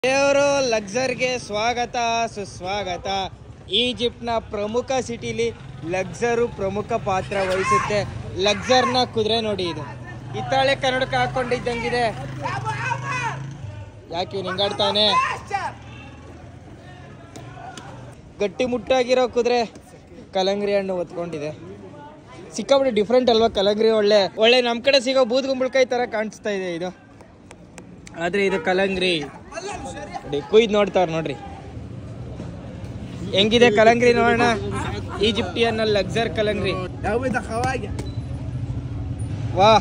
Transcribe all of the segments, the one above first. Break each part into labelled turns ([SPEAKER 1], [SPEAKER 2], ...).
[SPEAKER 1] ದೇವರು ಲಕ್ಸರ್ಗೆ ಸ್ವಾಗತ ಸುಸ್ವಾಗತ ಈಜಿಪ್ಟ್ನ ಪ್ರಮುಖ ಸಿಟಿಲಿ ಲಕ್ಸರು ಪ್ರಮುಖ ಪಾತ್ರ ವಹಿಸುತ್ತೆ ಲಕ್ಸರ್ನ ಕುದುರೆ ನೋಡಿ ಇದು ಹಿತ್ತಾಳೆ ಕನ್ನಡಕ ಹಾಕೊಂಡಿದ್ದಂಗಿದೆ ಯಾಕೆ ಇವ್ನು ಹಿಂಗಾಡ್ತಾನೆ ಗಟ್ಟಿ ಮುಟ್ಟಾಗಿರೋ ಕುದುರೆ ಕಲಂಗರಿ ಹಣ್ಣು ಹೊತ್ಕೊಂಡಿದೆ ಸಿಕ್ಕಾಬಿಟ್ಟು ಡಿಫ್ರೆಂಟ್ ಅಲ್ವಾ ಕಲಂಗರಿ ಒಳ್ಳೆ ಒಳ್ಳೆ ನಮ್ಮ ಕಡೆ ಸಿಗೋ ಬೂದ್ಗುಂಬಳಕಾಯಿ ತರ ಕಾಣಿಸ್ತಾ ಇದೆ ಇದು ಆದ್ರೆ ಇದು ಕಲಂಗ್ರಿ ನೋಡಿ ಕುಯ್ದು ನೋಡ್ತಾರ ನೋಡ್ರಿ ಹೆಂಗಿದೆ ಕಲಂಗ್ರಿ ನೋಡೋಣ ಈಜಿಪ್ಟಿಯನ್ ಲಕ್ಸರ್ ಕಲಂಗ್ರಿ ವಾ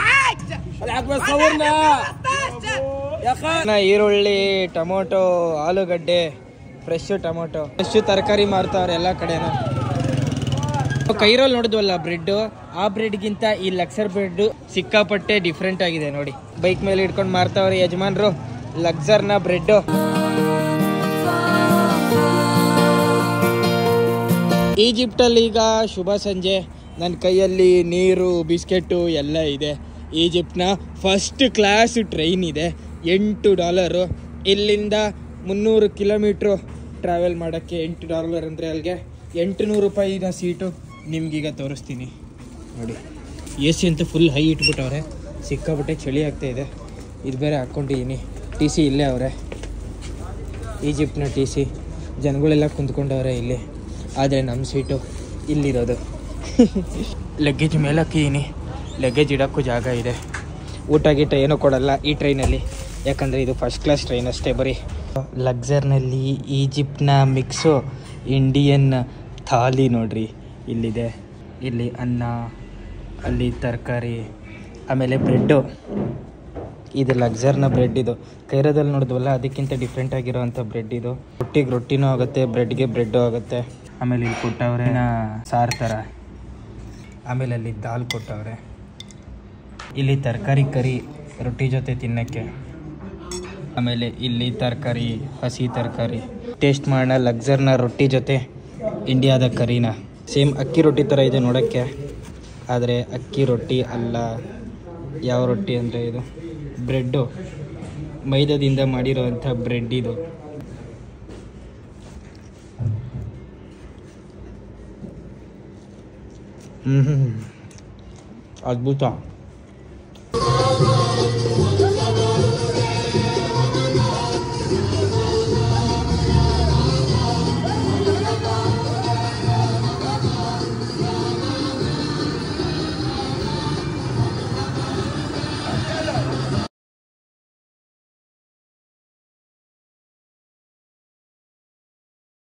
[SPEAKER 1] ನಾ ಈರುಳ್ಳಿ ಟೊಮೊಟೊ ಆಲೂಗಡ್ಡೆ ಫ್ರೆಶ್ ಟೊಮೊಟೊ ಫ್ರೆಶ್ ತರಕಾರಿ ಮಾರ್ತಾವ್ರೆ ಎಲ್ಲ ಕಡೆನೂ ಕೈರೋಲ್ ನೋಡಿದ್ವಲ್ಲ ಬ್ರೆಡ್ ಆ ಬ್ರೆಡ್ಗಿಂತ ಈ ಲಕ್ಸರ್ ಬ್ರೆಡ್ ಸಿಕ್ಕಾಪಟ್ಟೆ ಡಿಫ್ರೆಂಟ್ ಆಗಿದೆ ನೋಡಿ ಬೈಕ್ ಮೇಲೆ ಇಟ್ಕೊಂಡು ಮಾರ್ತಾವ್ರೆ ಯಜಮಾನ್ರು ಲಕ್ಸರ್ನ ಬ್ರೆಡ್ ಈಜಿಪ್ಟಲ್ಲಿ ಈಗ ಶುಭ ಸಂಜೆ ನನ್ನ ಕೈಯಲ್ಲಿ ನೀರು ಬಿಸ್ಕೆಟು ಎಲ್ಲ ಇದೆ ಈಜಿಪ್ಟ್ನ ಫಸ್ಟ್ ಕ್ಲಾಸ್ ಟ್ರೈನ್ ಇದೆ ಎಂಟು ಡಾಲರು ಇಲ್ಲಿಂದ ಮುನ್ನೂರು ಕಿಲೋಮೀಟ್ರು ಟ್ರಾವೆಲ್ ಮಾಡೋಕ್ಕೆ ಎಂಟು ಡಾಲರ್ ಅಂದರೆ ಅಲ್ಲಿಗೆ ಎಂಟುನೂರು ರೂಪಾಯಿನ ಸೀಟು ನಿಮ್ಗೀಗ ತೋರಿಸ್ತೀನಿ ನೋಡಿ ಎ ಸಿ ಅಂತೂ ಫುಲ್ ಹೈ ಇಟ್ಬಿಟ್ಟವ್ರೆ ಸಿಕ್ಕಾಪಟ್ಟೆ ಚಳಿ ಆಗ್ತಾ ಇದೆ ಇದು ಬೇರೆ ಹಾಕ್ಕೊಂಡಿದ್ದೀನಿ ಟಿ ಸಿ ಇಲ್ಲೇ ಅವರೆ ಈಜಿಪ್ಟ್ನ ಟಿ ಸಿ ಜನಗಳೆಲ್ಲ ಕುಂತ್ಕೊಂಡವ್ರೆ ಇಲ್ಲಿ ಆದರೆ ನಮ್ಮ ಸೀಟು ಇಲ್ಲಿರೋದು ಲಗೇಜ್ ಮೇಲೆ ಹಾಕಿದ್ದೀನಿ ಲಗೇಜ್ ಇಡೋಕ್ಕೂ ಜಾಗ ಇದೆ ಊಟ ಗೀಟ ಏನೂ ಕೊಡಲ್ಲ ಈ ಟ್ರೈನಲ್ಲಿ ಯಾಕಂದರೆ ಇದು ಫಸ್ಟ್ ಕ್ಲಾಸ್ ಟ್ರೈನ್ ಅಷ್ಟೇ ಬರೀ ಲಕ್ಸರ್ನಲ್ಲಿ ಈಜಿಪ್ಟ್ನ ಮಿಕ್ಸು ಇಂಡಿಯನ್ ಥಾಲಿ ನೋಡ್ರಿ ಇಲ್ಲಿದೆ ಇಲ್ಲಿ ಅನ್ನ ಅಲ್ಲಿ ತರಕಾರಿ ಆಮೇಲೆ ಬ್ರೆಡ್ಡು ಇದು ಲಕ್ಸರ್ನ ಬ್ರೆಡ್ ಇದು ಕೈರದಲ್ಲಿ ನೋಡಿದ್ವಲ್ಲ ಅದಕ್ಕಿಂತ ಡಿಫ್ರೆಂಟ್ ಆಗಿರೋವಂಥ ಬ್ರೆಡ್ ಇದು ರೊಟ್ಟಿಗೆ ರೊಟ್ಟಿನೂ ಆಗುತ್ತೆ ಬ್ರೆಡ್ಗೆ ಬ್ರೆಡ್ಡು ಆಗುತ್ತೆ ಆಮೇಲೆ ಇಲ್ಲಿ ಕೊಟ್ಟವ್ರೆ ಸಾರು ಥರ ಆಮೇಲೆ ಅಲ್ಲಿ ದಾಲ್ ಕೊಟ್ಟವ್ರೆ ಇಲ್ಲಿ ತರಕಾರಿ ಕರಿ ರೊಟ್ಟಿ ಜೊತೆ ತಿನ್ನಕ್ಕೆ ಆಮೇಲೆ ಇಲ್ಲಿ ತರಕಾರಿ ಹಸಿ ತರಕಾರಿ ಟೇಸ್ಟ್ ಮಾಡೋಣ ಲಕ್ಸರ್ನ ರೊಟ್ಟಿ ಜೊತೆ ಇಂಡಿಯಾದ ಕರಿನ ಸೇಮ್ ಅಕ್ಕಿ ರೊಟ್ಟಿ ಥರ ಇದೆ ನೋಡೋಕ್ಕೆ ಆದರೆ ಅಕ್ಕಿ ರೊಟ್ಟಿ ಅಲ್ಲ ಯಾವ ರೊಟ್ಟಿ ಅಂದರೆ ಇದು ಬ್ರೆಡ್ಡು ಮೈದಾದಿಂದ ಮಾಡಿರೋವಂಥ ಬ್ರೆಡ್ ಇದು ಹ್ಞೂ ಅದ್ಭುತ